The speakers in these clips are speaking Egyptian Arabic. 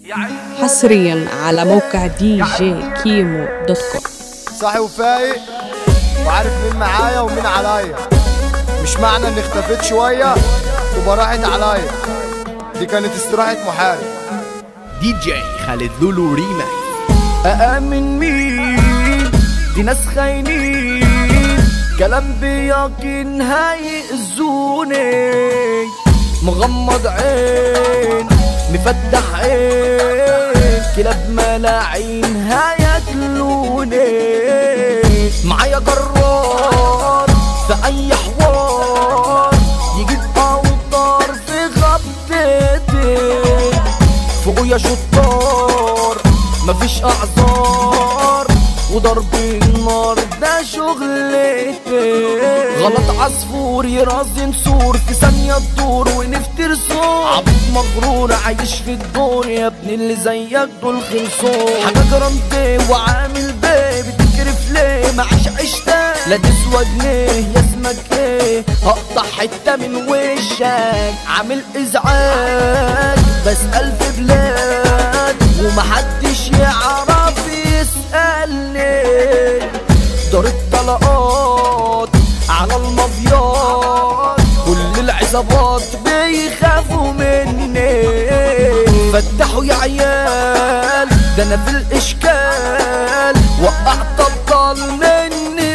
حصريا على موقع دي جي كيمو دوت كوم صاحي وفايق وعارف مين معايا ومين عليا مش معنى اني اختفيت شوية تبقى راحت عليا دي كانت استراحة محارب دي جي خالد لولو ريماكس أأمن مين دي ناس خاينين كلام بيقين هيأذوني مغمض عين مفتح عين كلاب ملاعين هياكلوني معايا جرار في أي حوار يجيب أوتار في خبطتي فوقيا شطار مفيش اعذار وضرب النار ده شغلتي غلط عصفور يرازن سور في ثانية تدور ونفتر صور عبيط مغرور عايش في الدور يا ابني اللي زيك دول خلصور حاجة جرمتي وعامل بيه بتكرف ليه معاش عشتك لا تسوى جنيه يا اسمك ايه هقطع حتة من وشك عامل ازعاج بسأل في بلاد ومحدش يعرف يسألني دار الطلقات على المافيات كل العصابات بيخافوا مني فتحوا يا عيال ده انا في الاشكال وقعت ابطال مني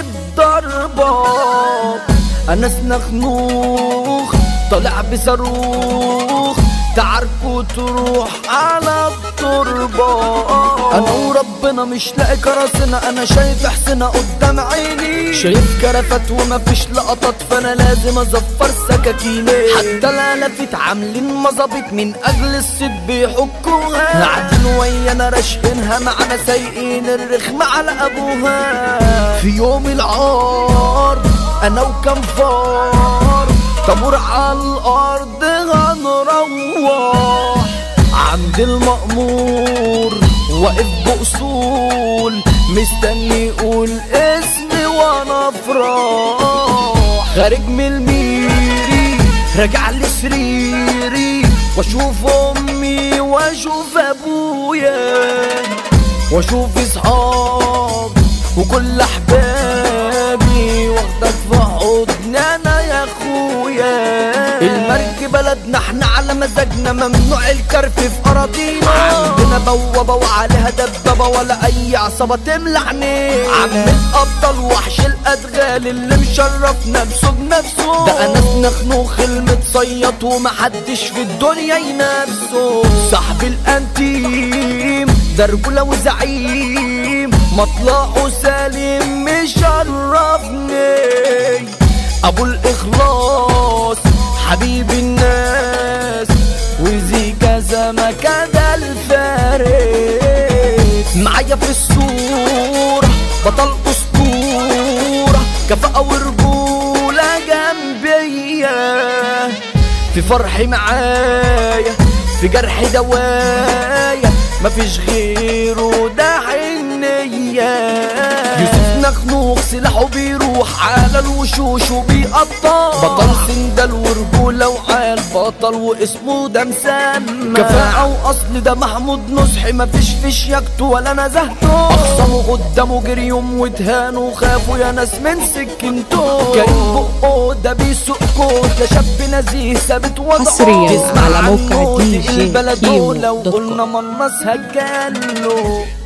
بضربات انا سنخنوخ طالع بصاروخ تعاركوا تروح على التربة انا وربنا مش لاقي كراسنا انا شايف حسنا قدام عيني شايف كرفات ومفيش لقطات فانا لازم ازفر سكاكيني حتى الالافات عاملين مظابط من اجل الصيد بيحكوها قاعدين ويانا راشقينها معانا سايقين الرخم على ابوها في يوم العار انا وكم فار طابور على الارض هنروح عند المأمور واقف بأصول مستني يقول اسمي وانا افراح خارج من الميري راجع لسريري واشوف امي واشوف ابويا واشوف اصحاب وكل احبابي واخدك في حضن انا يا اخويا المركب بلدنا احنا على مزاجنا ممنوع الكرف في اراضينا عندنا بوابه وعليها دبابه ولا اي عصابه تملى عينيه عم الابطال وحش الادغال اللي مشرف نفسه بنفسه ده انا نخنوخ المتصيط ومحدش في الدنيا ينافسه صاحب الانتيم ده رجوله وزعيم مطلعه سالم مشرفني ابو الاخلاص حبيب الناس وزي كذا ما كذا الفارس معايا في الصورة بطل اسطورة كفاءة ورجولة جنبيا في فرحي معايا في جرحي دوايا مفيش غيره ده حنية يوسف نخنوخ سلاحه بيروح على الوشوش وبيقطع بطل سندل ورجولة وعال بطل واسمه ده مسمى كفاءة واصل ده محمود نصحي مفيش في شياكته ولا نزهته اخصموا قدامه جريهم واتهانوا وخافوا يا ناس من سكنته كريم بقه ده بيسوق كوت ده شاب نزيه ثابت وضعه حصرياً تسمع على عنه موقع تقل DJ بلده كيمو لو دوت كوم. قلنا منص هجاله